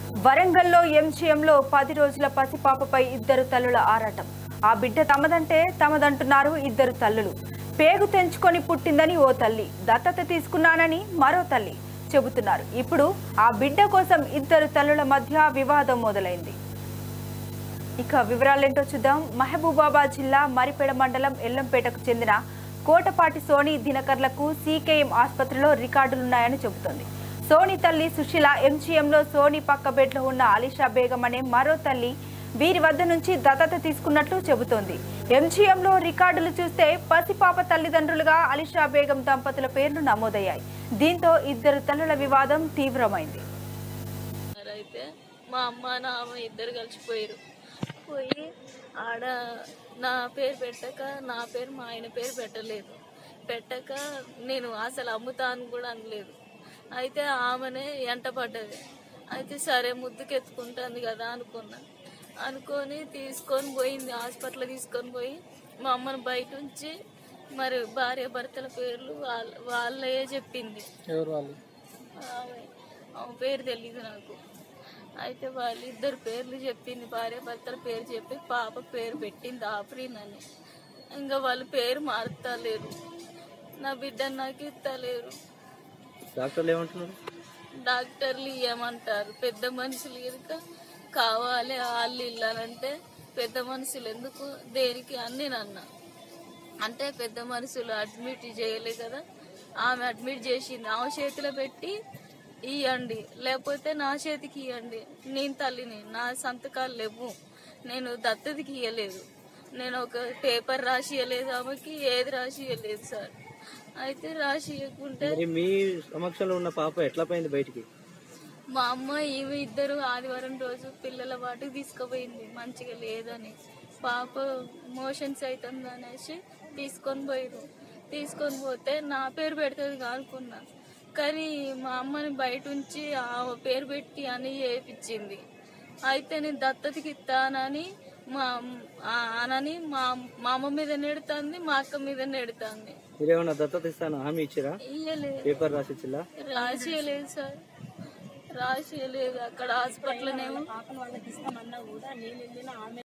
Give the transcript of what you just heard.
వరంగల్లో ఎంజీఎంలో పది రోజుల పసిపాపపై ఇద్దరు తల్లుల ఆరాటం ఆ బిడ్డ తమదంటే తమదంటున్నారు ఇద్దరు తల్లులు పేగు తెంచుకొని పుట్టిందని ఓ తల్లి దత్తత తీసుకున్నానని మరో తల్లి చెబుతున్నారు ఇప్పుడు ఆ బిడ్డ కోసం ఇద్దరు తల్లుల మధ్య వివాదం మొదలైంది ఇక వివరాలేంటో చూద్దాం మహబూబాబాద్ జిల్లా మరిపేడ మండలం ఎల్లంపేటకు చెందిన కోటపాటి సోని దినకర్లకు సీకేఎం ఆసుపత్రిలో రికార్డులున్నాయని చెబుతోంది సోని తల్లి సుశీల ఎంజీఎంలో సోని పక్క బెడ్లో ఉన్న అలీషా బేగం అనే మరో తల్లి వీరి వద్ద నుంచి దత్తత తీసుకున్నట్లు చెబుతోంది ఎంజీఎంలో రికార్డులు చూస్తే పసిపాప తల్లిదండ్రులుగా అలీషా బేగం దంపతుల పేర్లు నమోదయ్యాయి దీంతో ఇద్దరు తల్లుల వివాదం తీవ్రమైంది అయితే మా అమ్మ నా అమ్మ ఇద్దరు కలిసిపోయారు పోయి ఆడ నా పేరు పెట్టక నా పేరు మా ఆయన పేరు పెట్టలేదు పెట్టక నేను అసలు అమ్ముతాను కూడా అనలేదు అయితే ఆమెనే ఎంట పడ్డది అయితే సరే ముద్దుకెత్తుకుంటుంది కదా అనుకున్నా అనుకొని తీసుకొని పోయింది హాస్పిటల్ తీసుకొని పోయి మా అమ్మని బయట ఉంచి మరి భార్య భర్తల పేర్లు వాళ్ళ వాళ్ళే చెప్పింది ఎవరు వాళ్ళు ఆమె ఆమె పేరు తెలియదు నాకు అయితే వాళ్ళు ఇద్దరు పేర్లు చెప్పింది భార్య భర్తల పేరు చెప్పి పాప పేరు పెట్టింది ఆఫ్రీన్ అని ఇంకా వాళ్ళు పేరు మారుతలేరు నా బిడ్డ నాకు ఇస్తలేరు డాక్టర్లు ఏమంటున్నారు డాక్టర్లు ఇవ్వమంటారు పెద్ద మనుషులు కనుక కావాలి వాళ్ళు ఇల్లాలంటే పెద్ద మనుషులు ఎందుకు దేనికి అని నేను అన్నా అంటే పెద్ద మనుషులు అడ్మిట్ చేయలే కదా ఆమె అడ్మిట్ చేసింది ఆమె చేతిలో పెట్టి ఇవ్వండి లేకపోతే నా చేతికి ఇవ్వండి నేను తల్లిని నా సంతకాలు లేవు నేను దత్తతకి ఇవ్వలేదు నేను ఒక పేపర్ రాసి ఇవ్వలేదు ఆమెకి ఏది రాసి ఇవ్వలేదు సార్ అయితే రాసి ఇవ్వకుంటే మరి మీ సమక్షంలో ఉన్న పాప ఎట్లా పోయింది బయటికి మా అమ్మ ఈమె ఇద్దరు ఆదివారం రోజు పిల్లల వాటికి తీసుకుపోయింది మంచిగా లేదని పాప మోషన్స్ అవుతుంది అనేసి తీసుకొని పోయారు తీసుకొని పోతే నా పేరు పెడుతుంది అనుకున్నా కానీ మా అమ్మని బయట ఉంచి ఆ పేరు పెట్టి అని చేయించింది అయితే నేను దత్తతకి ఇస్తానని మా ఆ అనని మా మా అమ్మ మీద నెడుతుంది మా అక్క మీద నెడుతుంది మీరేమన్నా దత్తత ఇస్తాను హామీ ఇచ్చిరా ఇయ్యలేదు పేపర్ రాసి ఇచ్చిలా రాసియలేదు సార్ రాసియలేదు అక్కడ హాస్పిటల్నేమో